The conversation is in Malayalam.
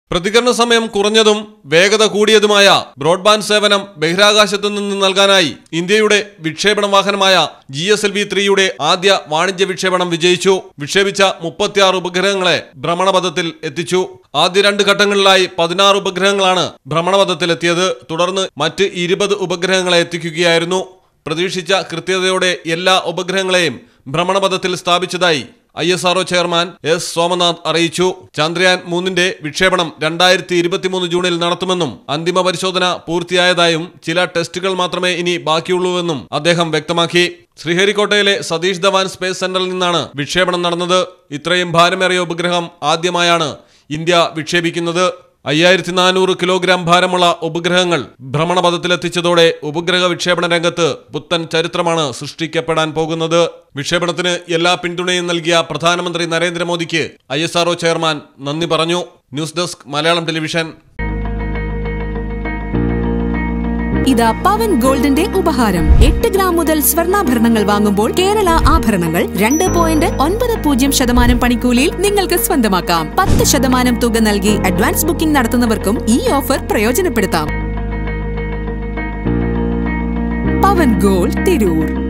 പ്രതികരണ സമയം കുറഞ്ഞതും വേഗത കൂടിയതുമായ ബ്രോഡ്ബാൻഡ് സേവനം ബഹിരാകാശത്തു നിന്ന് നൽകാനായി ഇന്ത്യയുടെ വിക്ഷേപണ വാഹനമായ ജി എസ് എൽ വി ത്രീയുടെ ആദ്യ വാണിജ്യ വിക്ഷേപണം വിജയിച്ചു വിക്ഷേപിച്ച മുപ്പത്തിയാറ് ഉപഗ്രഹങ്ങളെ ഭ്രമണപഥത്തിൽ എത്തിച്ചു ആദ്യ രണ്ട് ഘട്ടങ്ങളിലായി പതിനാറ് ഉപഗ്രഹങ്ങളാണ് ഭ്രമണപഥത്തിലെത്തിയത് തുടർന്ന് മറ്റ് ഇരുപത് ഉപഗ്രഹങ്ങളെ എത്തിക്കുകയായിരുന്നു പ്രതീക്ഷിച്ച കൃത്യതയോടെ എല്ലാ ഉപഗ്രഹങ്ങളെയും ഭ്രമണപഥത്തിൽ സ്ഥാപിച്ചതായി I S R O chairman S Somanath അറിയിച്ചു ചന്ദ്രയാൻ മൂന്നിന്റെ വിക്ഷേപണം രണ്ടായിരത്തി ഇരുപത്തിമൂന്ന് ജൂണിൽ നടത്തുമെന്നും അന്തിമ പരിശോധന പൂർത്തിയായതായും ചില ടെസ്റ്റുകൾ മാത്രമേ ഇനി ബാക്കിയുള്ളൂവെന്നും അദ്ദേഹം വ്യക്തമാക്കി ശ്രീഹരിക്കോട്ടയിലെ സതീഷ് ധവാൻ സ്പേസ് സെന്ററിൽ നിന്നാണ് വിക്ഷേപണം നടന്നത് ഇത്രയും ഭാരമേറിയ ഉപഗ്രഹം ആദ്യമായാണ് ഇന്ത്യ വിക്ഷേപിക്കുന്നത് അയ്യായിരത്തി നാനൂറ് കിലോഗ്രാം ഭാരമുള്ള ഉപഗ്രഹങ്ങൾ ഭ്രമണപഥത്തിലെത്തിച്ചതോടെ ഉപഗ്രഹ വിക്ഷേപണ രംഗത്ത് പുത്തൻ ചരിത്രമാണ് സൃഷ്ടിക്കപ്പെടാൻ പോകുന്നത് വിക്ഷേപണത്തിന് എല്ലാ പിന്തുണയും നൽകിയ പ്രധാനമന്ത്രി നരേന്ദ്രമോദിക്ക് ഐ ചെയർമാൻ നന്ദി പറഞ്ഞു ന്യൂസ് ഡെസ്ക് മലയാളം ടെലിവിഷൻ ഇതാ പവൻ ഗോൾഡിന്റെ ഉപഹാരം എട്ട് ഗ്രാം മുതൽ സ്വർണ്ണാഭരണങ്ങൾ വാങ്ങുമ്പോൾ കേരള ആഭരണങ്ങൾ രണ്ട് പോയിന്റ് ഒൻപത് പൂജ്യം ശതമാനം പണിക്കൂലിയിൽ നിങ്ങൾക്ക് സ്വന്തമാക്കാം പത്ത് ശതമാനം തുക നൽകി അഡ്വാൻസ് ബുക്കിംഗ് നടത്തുന്നവർക്കും ഈ ഓഫർ പ്രയോജനപ്പെടുത്താം പവൻ ഗോൾഡ് തിരൂർ